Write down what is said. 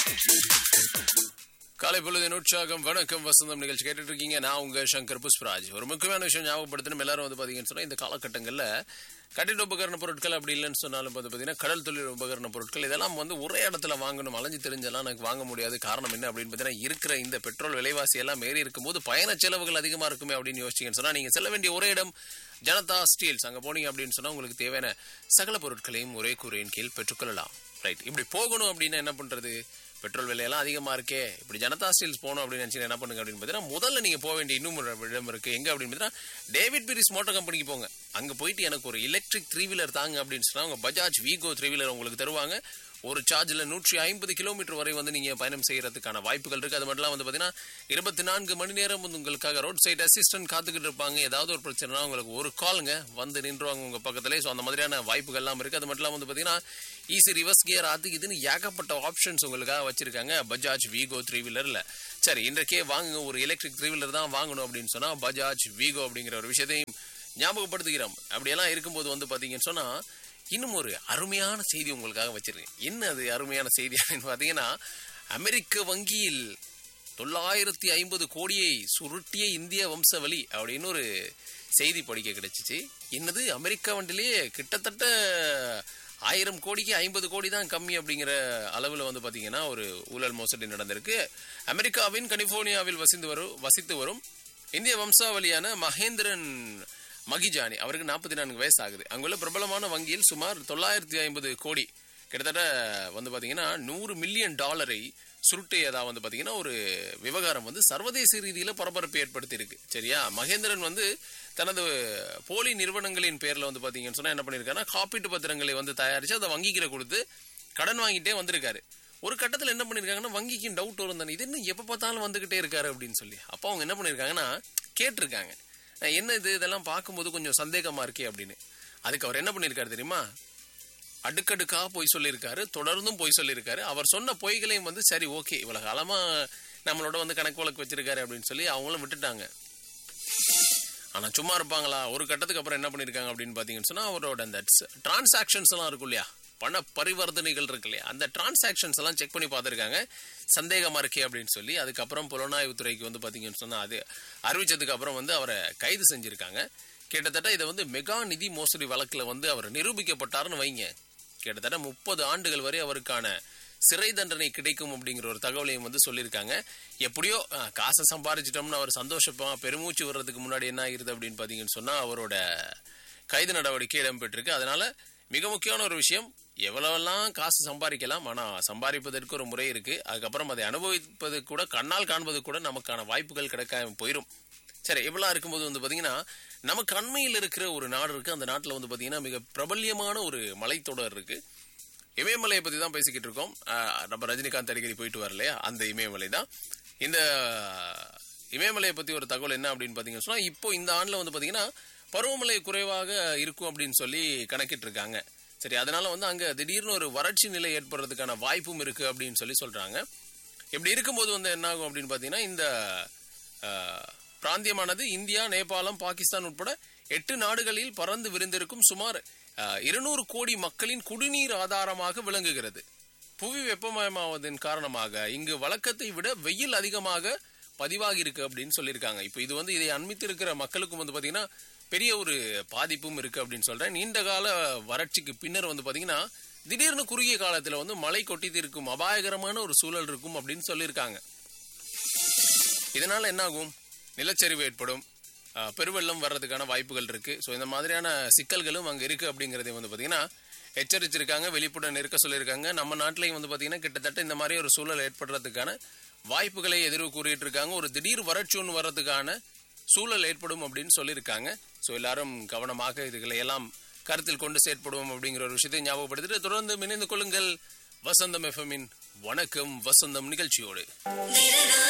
காலை பொழுதின் உற்சாகம் வணக்கம் வசந்தம் நிகழ்ச்சி கேட்டுட்டு இருக்கீங்க நான் உங்க சங்கர் புஷ்பராஜ் ஒரு முக்கியமான விஷயம் ஞாபகப்படுத்தணும் எல்லாரும் வந்து பாத்தீங்கன்னு சொன்னா இந்த காலகட்டங்கள்ல கட்டிட உபகரண பொருட்கள் அப்படி இல்லைன்னு சொன்னாலும் வந்து பாத்தீங்கன்னா கடல் தொழில் உபகரண பொருட்கள் இதெல்லாம் வந்து ஒரே இடத்துல வாங்கணும் அலைஞ்சு தெரிஞ்செல்லாம் எனக்கு வாங்க முடியாது காரணம் என்ன அப்படின்னு பார்த்தீங்கன்னா இருக்கிற இந்த பெட்ரோல் விலைவாசி எல்லாம் ஏறி இருக்கும்போது பயண செலவுகள் அதிகமா இருக்குமே அப்படின்னு யோசிச்சீங்கன்னு சொன்னா நீங்க செல்ல வேண்டிய ஒரே இடம் ஜனதா ஸ்டீல்ஸ் அங்க போனீங்க அப்படின்னு சொன்னா உங்களுக்கு தேவையான சகல பொருட்களையும் ஒரே கூரையின் கீழ் பெற்றுக்கொள்ளலாம் ரைட் இப்படி போகணும் அப்படின்னா என்ன பண்றது பெட்ரோல் விலையெல்லாம் அதிகமா இருக்கே இப்படி ஜனதா ஸ்டீல்ஸ் போகணும் அப்படின்னு நினைச்சு என்ன பண்ணுங்க அப்படின்னு பார்த்தீங்கன்னா முதல்ல நீங்க போக வேண்டிய இன்னும் ஒரு இடம் இருக்கு எங்க அப்படின்னு பார்த்தீங்கன்னா டேவிட் பிரிஸ் மோட்டார் கம்பெனிக்கு போங்க அங்க போயிட்டு எனக்கு ஒரு எலக்ட்ரிக் த்ரீ வீலர் தாங்க அப்படின்னு சொன்னா அவங்க பஜாஜ் வீகோ த்ரீ வீலர் உங்களுக்கு தருவாங்க ஒரு சார்ஜில் நூற்றி ஐம்பது கிலோமீட்டர் வரை வந்து நீங்கள் பயணம் செய்யறதுக்கான வாய்ப்புகள் இருக்குது அது மட்டும் இல்லாம வந்து பார்த்தீங்கன்னா இருபத்தி நான்கு மணி நேரம் வந்து உங்களுக்காக ரோட் சைட் அசிஸ்டன்ட் காத்துக்கிட்டு இருப்பாங்க ஏதாவது ஒரு பிரச்சனைனா உங்களுக்கு ஒரு காலுங்க வந்து நின்றுவாங்க உங்கள் பக்கத்துலேயே ஸோ அந்த மாதிரியான வாய்ப்புகள்லாம் இருக்குது அது மட்டும் இல்லாமல் வந்து பார்த்தீங்கன்னா ஈஸி ரிவர்ஸ் கியர் அது இதுன்னு ஏகப்பட்ட ஆப்ஷன்ஸ் உங்களுக்காக வச்சிருக்காங்க பஜாஜ் வீகோ த்ரீ வீலரில் சரி இன்றைக்கே வாங்குங்க ஒரு எலக்ட்ரிக் த்ரீ வீலர் தான் வாங்கணும் அப்படின்னு சொன்னால் பஜாஜ் வீகோ அப்படிங்கிற ஒரு விஷயத்தையும் ஞாபகப்படுத்துகிறோம் அப்படியெல்லாம் இருக்கும்போது வந்து பார்த்தீங்கன்னு சொன்னால் இன்னும் ஒரு அருமையான செய்தி உங்களுக்காக வச்சிருக்கேன் என்ன அது அருமையான செய்தி அப்படின்னு பார்த்தீங்கன்னா அமெரிக்க வங்கியில் தொள்ளாயிரத்தி ஐம்பது கோடியை சுருட்டிய இந்திய வம்சவழி அப்படின்னு ஒரு செய்தி படிக்க கிடைச்சிச்சு என்னது அமெரிக்கா வண்டிலேயே கிட்டத்தட்ட ஆயிரம் கோடிக்கு ஐம்பது கோடி தான் கம்மி அப்படிங்கிற அளவில் வந்து பார்த்தீங்கன்னா ஒரு ஊழல் மோசடி நடந்திருக்கு அமெரிக்காவின் கலிபோர்னியாவில் வசித்து வரும் வசித்து வரும் இந்திய வம்சாவளியான மகேந்திரன் மகிஜானி அவருக்கு நாற்பத்தி நான்கு வயசு ஆகுது அங்குள்ள பிரபலமான வங்கியில் சுமார் தொள்ளாயிரத்தி ஐம்பது கோடி கிட்டத்தட்ட வந்து பார்த்தீங்கன்னா நூறு மில்லியன் டாலரை சுருட்டியதா வந்து பார்த்தீங்கன்னா ஒரு விவகாரம் வந்து சர்வதேச ரீதியில் பரபரப்பு ஏற்படுத்தி இருக்கு சரியா மகேந்திரன் வந்து தனது போலி நிறுவனங்களின் பேரில் வந்து பார்த்தீங்கன்னு சொன்னால் என்ன பண்ணியிருக்காருன்னா காப்பீட்டு பத்திரங்களை வந்து தயாரித்து அதை வங்கிக்கிற கொடுத்து கடன் வாங்கிட்டே வந்திருக்காரு ஒரு கட்டத்தில் என்ன பண்ணியிருக்காங்கன்னா வங்கிக்கு டவுட் வரும் தானே இது என்ன எப்போ பார்த்தாலும் வந்துகிட்டே இருக்காரு அப்படின்னு சொல்லி அப்போ அவங்க என்ன பண்ணியிருக்காங்கன்னா கேட்டிருக்காங்க என்ன இது இதெல்லாம் பார்க்கும்போது கொஞ்சம் சந்தேகமா இருக்கே அப்படின்னு அதுக்கு அவர் என்ன பண்ணியிருக்காரு தெரியுமா அடுக்கடுக்கா போய் சொல்லியிருக்காரு தொடர்ந்தும் போய் சொல்லியிருக்காரு அவர் சொன்ன பொய்களையும் வந்து சரி ஓகே இவ்வளவு காலமா நம்மளோட வந்து கணக்கு வழக்கு வச்சிருக்காரு அப்படின்னு சொல்லி அவங்களும் விட்டுட்டாங்க ஆனா சும்மா இருப்பாங்களா ஒரு கட்டத்துக்கு அப்புறம் என்ன பண்ணிருக்காங்க அப்படின்னு பாத்தீங்கன்னு சொன்னா அவரோட அந்த டிரான்சாக்ஷன்ஸ் எல்லாம் இருக்கும் இல்லையா பண பரிவர்த்தனைகள் இருக்கு இல்லையா அந்த டிரான்சாக்ஷன்ஸ் எல்லாம் செக் பண்ணி பார்த்துருக்காங்க சந்தேகமா இருக்கே அப்படின்னு சொல்லி அதுக்கப்புறம் புலனாய்வு துறைக்கு வந்து பாத்தீங்கன்னு சொன்னா அது அறிவிச்சதுக்கு அப்புறம் வந்து அவரை கைது செஞ்சிருக்காங்க கிட்டத்தட்ட இதை வந்து மெகா நிதி மோசடி வழக்குல வந்து அவர் நிரூபிக்கப்பட்டாருன்னு வைங்க கிட்டத்தட்ட முப்பது ஆண்டுகள் வரை அவருக்கான சிறை தண்டனை கிடைக்கும் அப்படிங்கிற ஒரு தகவலையும் வந்து சொல்லியிருக்காங்க எப்படியோ காசை சம்பாரிச்சிட்டோம்னு அவர் சந்தோஷப்பா பெருமூச்சு வர்றதுக்கு முன்னாடி என்ன ஆயிருது அப்படின்னு பார்த்தீங்கன்னு சொன்னால் அவரோட கைது நடவடிக்கை இடம்பெற்றிருக்கு அதனால மிக முக்கியமான ஒரு விஷயம் எவ்வளவெல்லாம் காசு சம்பாதிக்கலாம் ஆனால் சம்பாதிப்பதற்கு ஒரு முறை இருக்கு அதுக்கப்புறம் அதை அனுபவிப்பது கூட கண்ணால் காண்பது கூட நமக்கான வாய்ப்புகள் கிடைக்காம போயிடும் சரி இவ்வளோ இருக்கும்போது வந்து பார்த்தீங்கன்னா நமக்கு அண்மையில் இருக்கிற ஒரு நாடு இருக்கு அந்த நாட்டில் வந்து பார்த்தீங்கன்னா மிக பிரபல்யமான ஒரு மலைத்தொடர் இருக்கு இமயமலையை பற்றி தான் பேசிக்கிட்டு இருக்கோம் நம்ம ரஜினிகாந்த் அடிக்கடி போயிட்டு வரலையா அந்த இமயமலை தான் இந்த இமயமலையை பற்றி ஒரு தகவல் என்ன அப்படின்னு பார்த்தீங்கன்னு சொன்னால் இப்போ இந்த ஆண்டில் வந்து பார்த்தீங்கன்னா பருவமழை குறைவாக இருக்கும் அப்படின்னு சொல்லி கணக்கிட்டு இருக்காங்க சரி அதனால வந்து அங்கே திடீர்னு ஒரு வறட்சி நிலை ஏற்படுறதுக்கான வாய்ப்பும் இருக்கு அப்படின்னு சொல்லி சொல்றாங்க இப்படி இருக்கும்போது வந்து என்ன ஆகும் அப்படின்னு பார்த்தீங்கன்னா இந்த பிராந்தியமானது இந்தியா நேபாளம் பாகிஸ்தான் உட்பட எட்டு நாடுகளில் பறந்து விரிந்திருக்கும் சுமார் இருநூறு கோடி மக்களின் குடிநீர் ஆதாரமாக விளங்குகிறது புவி வெப்பமயமாவதன் காரணமாக இங்கு வழக்கத்தை விட வெயில் அதிகமாக பதிவாகி இருக்கு அப்படின்னு சொல்லியிருக்காங்க இப்போ இது வந்து இதை அண்மித்து இருக்கிற மக்களுக்கும் வந்து பார்த்தீங்கன்னா பெரிய ஒரு பாதிப்பும் இருக்கு அப்படின்னு சொல்றேன் நீண்ட கால வறட்சிக்கு பின்னர் வந்து பார்த்தீங்கன்னா திடீர்னு குறுகிய காலத்தில் வந்து மழை கொட்டி இருக்கும் அபாயகரமான ஒரு சூழல் இருக்கும் அப்படின்னு சொல்லியிருக்காங்க இதனால என்ன ஆகும் நிலச்சரிவு ஏற்படும் பெருவெள்ளம் வர்றதுக்கான வாய்ப்புகள் இருக்கு ஸோ இந்த மாதிரியான சிக்கல்களும் அங்கே இருக்கு அப்படிங்கிறதை வந்து பார்த்தீங்கன்னா எச்சரிச்சிருக்காங்க வெளிப்புடன் இருக்க சொல்லியிருக்காங்க நம்ம நாட்டிலையும் வந்து பார்த்தீங்கன்னா கிட்டத்தட்ட இந்த மாதிரி ஒரு சூழல் ஏற்படுறதுக்கான வாய்ப்புகளை எதிர்வு கூறிட்டு இருக்காங்க ஒரு திடீர் வறட்சி ஒன்று வர்றதுக்கான சூழல் ஏற்படும் அப்படின்னு சொல்லியிருக்காங்க ஸோ எல்லாரும் கவனமாக இதுகளை எல்லாம் கருத்தில் கொண்டு செயற்படுவோம் அப்படிங்கிற ஒரு விஷயத்தை ஞாபகப்படுத்திட்டு தொடர்ந்து இணைந்து கொள்ளுங்கள் வசந்தம் எஃப்எம்மின் வணக்கம் வசந்தம் நிகழ்ச்சியோடு